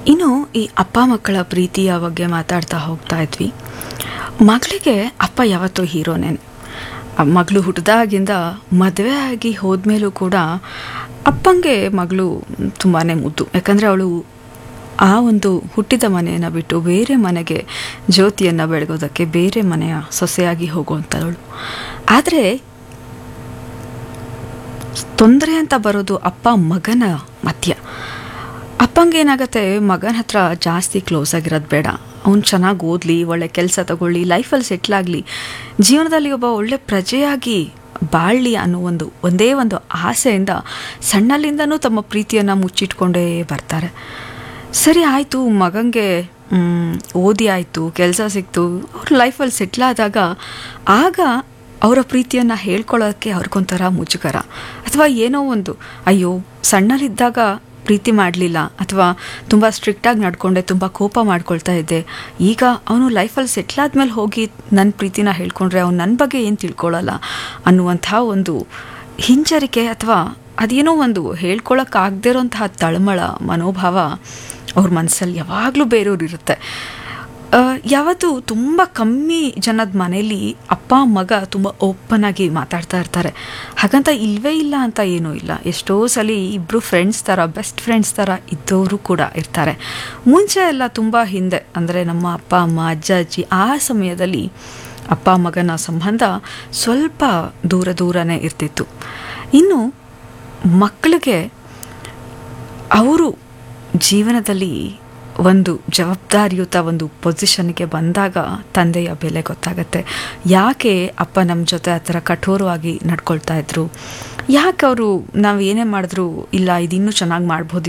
ಇನ್ನು ಈ ಅಪ್ಪ ಮಕ್ಕಳ ಪ್ರೀತಿಯ ಬಗ್ಗೆ ಮಾತಾಡ್ತಾ ಹೋಗ್ತಾ ಇದ್ವಿ ಮಗಳಿಗೆ ಅಪ್ಪ ಯಾವತ್ತೂ ಹೀರೋನೇನೆ ಆ ಮಗಳು ಹುಟ್ಟಿದಾಗಿಂದ ಮದುವೆ ಆಗಿ ಹೋದ್ಮೇಲೂ ಕೂಡ ಅಪ್ಪಂಗೆ ಮಗಳು ತುಂಬಾ ಮುದ್ದು ಯಾಕಂದರೆ ಅವಳು ಆ ಒಂದು ಹುಟ್ಟಿದ ಮನೆಯನ್ನು ಬಿಟ್ಟು ಬೇರೆ ಮನೆಗೆ ಜ್ಯೋತಿಯನ್ನು ಬೆಳಗೋದಕ್ಕೆ ಬೇರೆ ಮನೆಯ ಸೊಸೆಯಾಗಿ ಹೋಗುವಂಥವಳು ಆದರೆ ತೊಂದರೆ ಅಂತ ಬರೋದು ಅಪ್ಪ ಮಗನ ಮಧ್ಯ ಅಪ್ಪಂಗೆ ಏನಾಗುತ್ತೆ ಮಗನ ಹತ್ರ ಜಾಸ್ತಿ ಕ್ಲೋಸ್ ಆಗಿರೋದು ಬೇಡ ಅವ್ನು ಚೆನ್ನಾಗಿ ಓದಲಿ ಒಳ್ಳೆ ಕೆಲಸ ತಗೊಳ್ಳಿ ಲೈಫಲ್ಲಿ ಸೆಟ್ಲ್ ಆಗಲಿ ಜೀವನದಲ್ಲಿ ಒಬ್ಬ ಒಳ್ಳೆ ಪ್ರಜೆಯಾಗಿ ಬಾಳಲಿ ಅನ್ನೋ ಒಂದು ಒಂದೇ ಒಂದು ಆಸೆಯಿಂದ ಸಣ್ಣಲ್ಲಿಂದನೂ ತಮ್ಮ ಪ್ರೀತಿಯನ್ನು ಮುಚ್ಚಿಟ್ಕೊಂಡೇ ಬರ್ತಾರೆ ಸರಿ ಆಯಿತು ಮಗಂಗೆ ಮ್, ಓದಿ ಆಯಿತು ಕೆಲಸ ಸಿಕ್ತು ಅವ್ರ ಲೈಫಲ್ಲಿ ಸೆಟ್ಲ್ ಆದಾಗ ಆಗ ಅವರ ಪ್ರೀತಿಯನ್ನು ಹೇಳ್ಕೊಳ್ಳೋಕ್ಕೆ ಅವ್ರಿಗೊಂಥರ ಮುಜುಗರ ಅಥವಾ ಏನೋ ಒಂದು ಅಯ್ಯೋ ಸಣ್ಣಲಿದ್ದಾಗ ಪ್ರೀತಿ ಮಾಡಲಿಲ್ಲ ಅಥವಾ ತುಂಬ ಸ್ಟ್ರಿಕ್ಟಾಗಿ ನಡ್ಕೊಂಡೆ ತುಂಬ ಕೋಪ ಮಾಡ್ಕೊಳ್ತಾ ಇದ್ದೆ ಈಗ ಅವನು ಲೈಫಲ್ಲಿ ಸೆಟ್ಲ್ ಆದಮೇಲೆ ಹೋಗಿ ನನ್ನ ಪ್ರೀತಿನ ಹೇಳ್ಕೊಂಡ್ರೆ ಅವ್ನು ನನ್ನ ಬಗ್ಗೆ ಏನು ತಿಳ್ಕೊಳ್ಳಲ್ಲ ಅನ್ನುವಂಥ ಒಂದು ಹಿಂಜರಿಕೆ ಅಥವಾ ಅದೇನೋ ಒಂದು ಹೇಳ್ಕೊಳಕ್ಕಾಗದೇ ಇರೋಂತಹ ತಳಮಳ ಮನೋಭಾವ ಅವ್ರ ಮನಸ್ಸಲ್ಲಿ ಯಾವಾಗಲೂ ಬೇರೆಯವ್ರು ಇರುತ್ತೆ ಆ, ಯಾವತ್ತೂ ತುಂಬ ಕಮ್ಮಿ ಜನದ ಮನೇಲಿ ಅಪ್ಪ ಮಗ ತುಂಬ ಓಪನ್ ಆಗಿ ಮಾತಾಡ್ತಾ ಇರ್ತಾರೆ ಹಾಗಂತ ಇಲ್ವೇ ಇಲ್ಲ ಅಂತ ಏನೂ ಇಲ್ಲ ಎಷ್ಟೋ ಸಲ ಇಬ್ಬರು ಫ್ರೆಂಡ್ಸ್ ಥರ ಬೆಸ್ಟ್ ಫ್ರೆಂಡ್ಸ್ ಥರ ಇದ್ದವರು ಕೂಡ ಇರ್ತಾರೆ ಮುಂಚೆ ಎಲ್ಲ ತುಂಬ ಹಿಂದೆ ಅಂದರೆ ನಮ್ಮ ಅಪ್ಪ ಅಮ್ಮ ಅಜ್ಜ ಅಜ್ಜಿ ಆ ಸಮಯದಲ್ಲಿ ಅಪ್ಪ ಮಗನ ಸಂಬಂಧ ಸ್ವಲ್ಪ ದೂರ ದೂರನೇ ಇರ್ತಿತ್ತು ಇನ್ನು ಮಕ್ಕಳಿಗೆ ಅವರು ಜೀವನದಲ್ಲಿ ಒಂದು ಜವಾಬ್ದಾರಿಯುತ ಒಂದು ಪೊಸಿಷನ್ಗೆ ಬಂದಾಗ ತಂದೆಯ ಬೆಲೆ ಗೊತ್ತಾಗತ್ತೆ ಯಾಕೆ ಅಪ್ಪ ನಮ್ಮ ಜೊತೆ ಆ ಥರ ಕಠೋರವಾಗಿ ನಡ್ಕೊಳ್ತಾ ಇದ್ರು ಯಾಕೆ ಅವರು ನಾವು ಏನೇ ಮಾಡಿದ್ರು ಇಲ್ಲ ಇದಿನ್ನೂ ಚೆನ್ನಾಗಿ ಮಾಡ್ಬೋದು